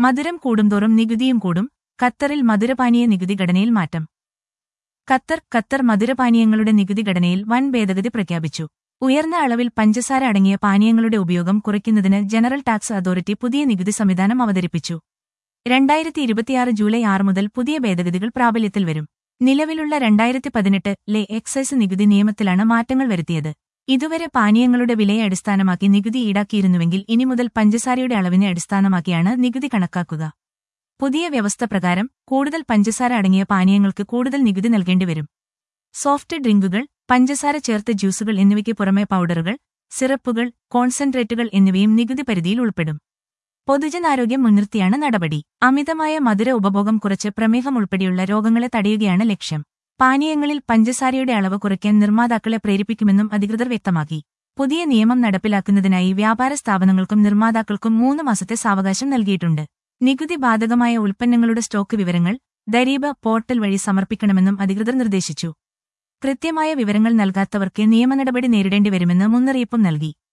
മധുരം കൂടുംതോറും നികുതിയും കൂടും ഖത്തറിൽ മധുരപാനീയ നികുതി ഘടനയിൽ മാറ്റം ഖത്തർ ഖത്തർ മധുരപാനീയങ്ങളുടെ നികുതി ഘടനയിൽ വൻ ഭേദഗതി പ്രഖ്യാപിച്ചു ഉയർന്ന അളവിൽ പഞ്ചസാര അടങ്ങിയ പാനീയങ്ങളുടെ ഉപയോഗം കുറയ്ക്കുന്നതിന് ജനറൽ ടാക്സ് അതോറിറ്റി പുതിയ നികുതി സംവിധാനം അവതരിപ്പിച്ചു രണ്ടായിരത്തി ഇരുപത്തിയാറ് ജൂലൈ ആറ് മുതൽ പുതിയ ഭേദഗതികൾ പ്രാബല്യത്തിൽ വരും നിലവിലുള്ള രണ്ടായിരത്തി പതിനെട്ട് ലെ എക്സൈസ് നികുതി നിയമത്തിലാണ് മാറ്റങ്ങൾ വരുത്തിയത് ഇതുവരെ പാനീയങ്ങളുടെ വിലയെ അടിസ്ഥാനമാക്കി നികുതി ഈടാക്കിയിരുന്നുവെങ്കിൽ ഇനി മുതൽ പഞ്ചസാരയുടെ അളവിനെ അടിസ്ഥാനമാക്കിയാണ് നികുതി കണക്കാക്കുക പുതിയ വ്യവസ്ഥ പ്രകാരം കൂടുതൽ പഞ്ചസാര അടങ്ങിയ പാനീയങ്ങൾക്ക് കൂടുതൽ നികുതി നൽകേണ്ടിവരും സോഫ്റ്റ് ഡ്രിങ്കുകൾ പഞ്ചസാര ചേർത്ത ജ്യൂസുകൾ എന്നിവയ്ക്ക് പുറമെ പൗഡറുകൾ സിറപ്പുകൾ കോൺസെൻട്രേറ്റുകൾ എന്നിവയും നികുതി പരിധിയിൽ ഉൾപ്പെടും പൊതുജനാരോഗ്യം മുൻനിർത്തിയാണ് നടപടി അമിതമായ മധുര ഉപഭോഗം കുറച്ച് പ്രമേഹം ഉൾപ്പെടെയുള്ള രോഗങ്ങളെ തടയുകയാണ് ലക്ഷ്യം പാനീയങ്ങളിൽ പഞ്ചസാരയുടെ അളവ് കുറയ്ക്കാൻ നിർമ്മാതാക്കളെ പ്രേരിപ്പിക്കുമെന്നും അധികൃതർ വ്യക്തമാക്കി പുതിയ നിയമം നടപ്പിലാക്കുന്നതിനായി വ്യാപാര സ്ഥാപനങ്ങൾക്കും നിർമ്മാതാക്കൾക്കും മൂന്ന് മാസത്തെ സാവകാശം നൽകിയിട്ടുണ്ട് നികുതി ബാധകമായ ഉൽപ്പന്നങ്ങളുടെ സ്റ്റോക്ക് വിവരങ്ങൾ ദരീബ പോർട്ടൽ വഴി സമർപ്പിക്കണമെന്നും അധികൃതർ നിർദ്ദേശിച്ചു കൃത്യമായ വിവരങ്ങൾ നൽകാത്തവർക്ക് നിയമനടപടി നേരിടേണ്ടി വരുമെന്ന് മുന്നറിയിപ്പും നൽകി